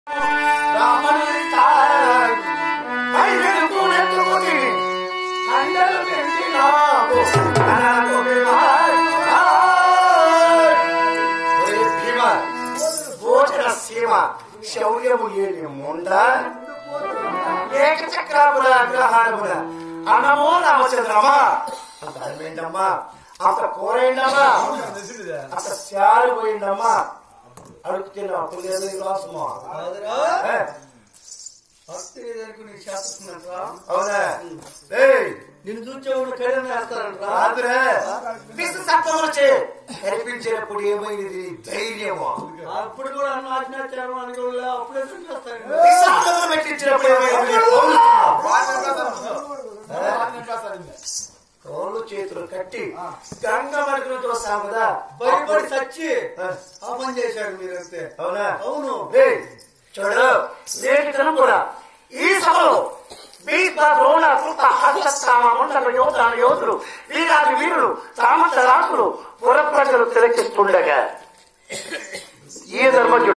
రామని తాయి ఐదు కూనెత్తుకుని కండలు పెంచినావు కనకు విమాయ్. ఒరే భీమ, భోజన సీమ శౌర్యము ఏలి ముండ ఏక చక్రాపుర అగ్రహారమున అన్నమో రామచంద్రమా అంత అరవేండమ్మా అంత కూరేండమ్మా అంత శారు పోయిండమ్మా అడుగుతున్నా అప్పుడు లేదు విలాసమా ఏ, అవునా ఏయ్ నిన్ను చూచేవాడు కళ్యాణం వేస్తారంట రాత్రే విసు సప్తములచే కనిపించినప్పుడు ఏమైంది ధైర్యము అప్పుడు కూడా అన్న ఆజ్ఞాచారం అనుకోలే అప్పుడే చూసేస్తాడు విషాదములు పెట్టించినప్పుడు ఏమైంది కోళ్ళు చేతులు కట్టి గంగ మరుగులతో సాగుదా భయపడి చచ్చి ఆ పని చేశాడు మీరంతే అవునా అవును ఏయ్, చూడు నేటి దినం కూడా ఈ సభలో భీత ద్రోణ కృత హస్తస్థామ ముండల యోధాన యోధులు వీరాది వీరులు తామంత రాకులు పుర ప్రజలు తిలకిస్తుండగా ఈ ధర్మజుడు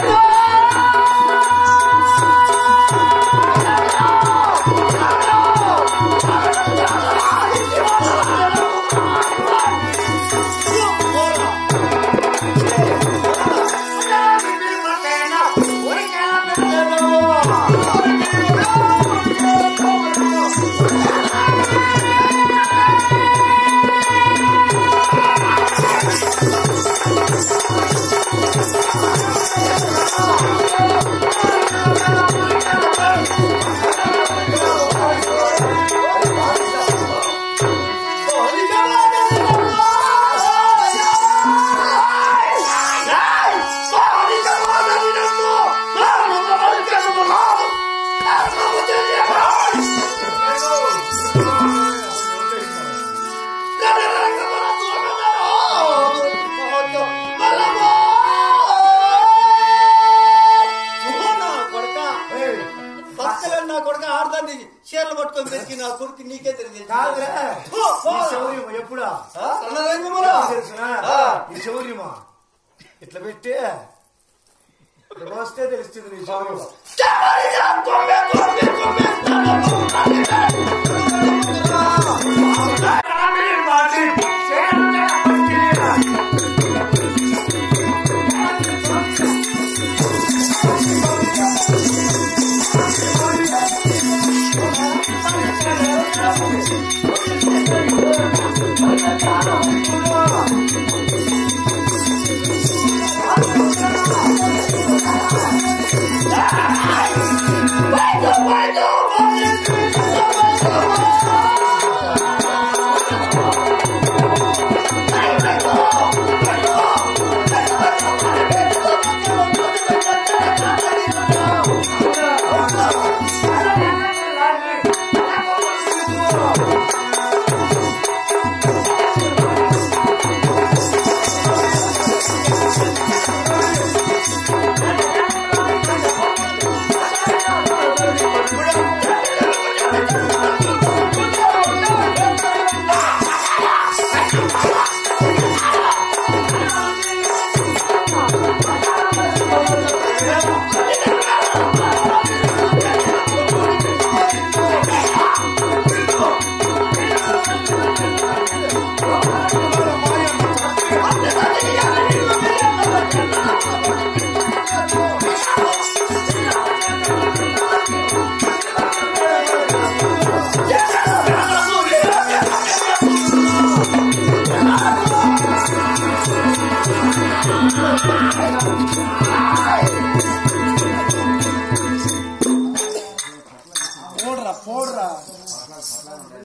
నా కొడక భక్తులను నా కొడక ఆడదాన్ని చీరలు పట్టుకొని పెరిగి నా కొడుకు నీకే తెలియదు కాదురా ఈ శౌర్యం ఎప్పుడా రణరంగములో తెలుసునా ఈ శౌర్యమా ఇట్లా పెట్టి ఇట్లా వస్తే తెలుస్తుంది నీ శౌర్యం Wait, wait, wait, wait, wait, wait, wait, wait, wait, wait,